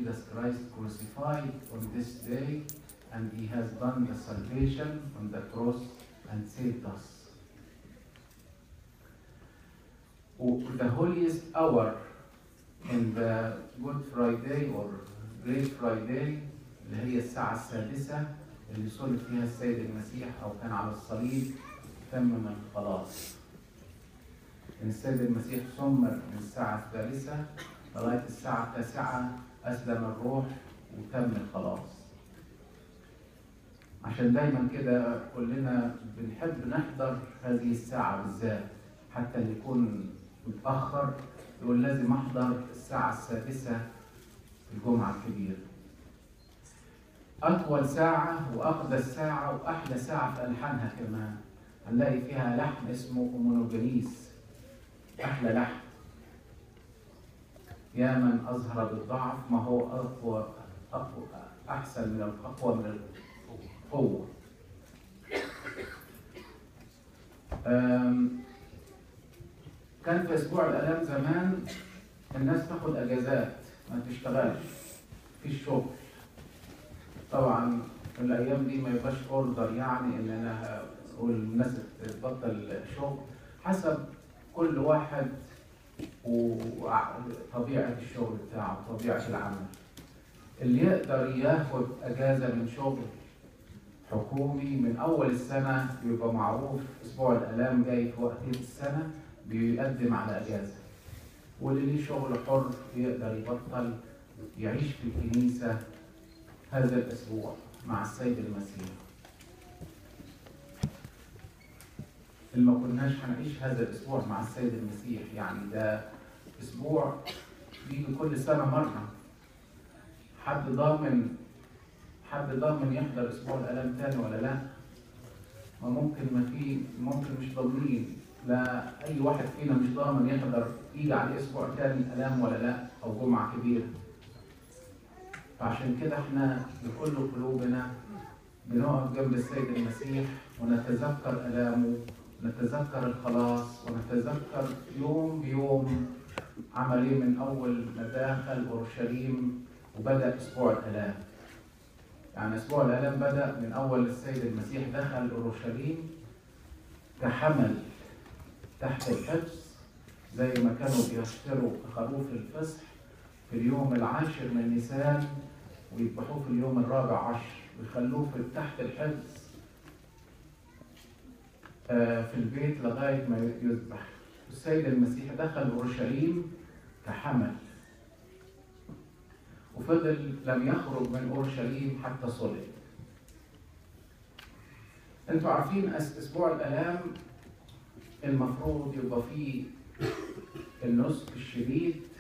Jesus Christ crucified on this day, and He has done the salvation on the cross and saved us. The holiest hour in the Good Friday or Great Friday اللي هي الساعة السادسة اللي صلب فيها السيد المسيح أو كان على الصليب تمم الخلاص. إن السيد المسيح سمر من الساعة الثالثة لغاية الساعة التاسعة أسلم الروح وتم الخلاص. عشان دايما كده كلنا بنحب نحضر هذه الساعة بالذات حتى اللي يكون متأخر يقول لازم أحضر الساعة السادسة في الجمعة الكبيرة. أطول ساعة وأقدس ساعة وأحلى ساعة في ألحانها كمان هنلاقي فيها لحن اسمه أمونوجينيس أحلى لحن يا من أظهر بالضعف ما هو أقوى أقوى أحسن من الأقوى من القوة كان في أسبوع الآلام زمان الناس تاخد أجازات ما تشتغلش في الشغل طبعا في الايام دي ما يبقاش اوردر يعني ان انا اقول الناس تبطل شغل حسب كل واحد وطبيعه الشغل بتاعه طبيعه العمل اللي يقدر ياخد اجازه من شغل حكومي من اول السنه بيبقى معروف اسبوع الالام جاي في وقت السنه بيقدم على اجازه واللي ليه شغل حر يقدر يبطل يعيش في الكنيسه هذا الأسبوع مع السيد المسيح اللي ما كناش هنعيش هذا الأسبوع مع السيد المسيح يعني ده أسبوع بيجي كل سنة مرة حد ضامن حد ضامن يحضر أسبوع الآلام تاني ولا لا؟ ما ممكن ما في ممكن مش ضامنين لا أي واحد فينا مش ضامن يحضر يجي عليه أسبوع تاني آلام ولا لا أو جمعة كبيرة فعشان كده احنا بكل قلوبنا بنقف جنب السيد المسيح ونتذكر آلامه نتذكر الخلاص ونتذكر يوم بيوم عمل ايه من أول ما دخل أورشليم وبدأ أسبوع الآلام. يعني أسبوع الآلام بدأ من أول السيد المسيح دخل أورشليم كحمل تحت الحفظ زي ما كانوا بيشتروا خروف الفصح في اليوم العاشر من نيسان ويذبحوه في اليوم الرابع عشر ويخلوه في تحت الحفظ في البيت لغاية ما يذبح السيد المسيح دخل أورشليم كحمل وفضل لم يخرج من أورشليم حتى صلب انتوا عارفين أسبوع الآلام المفروض يبقى فيه النسك الشديد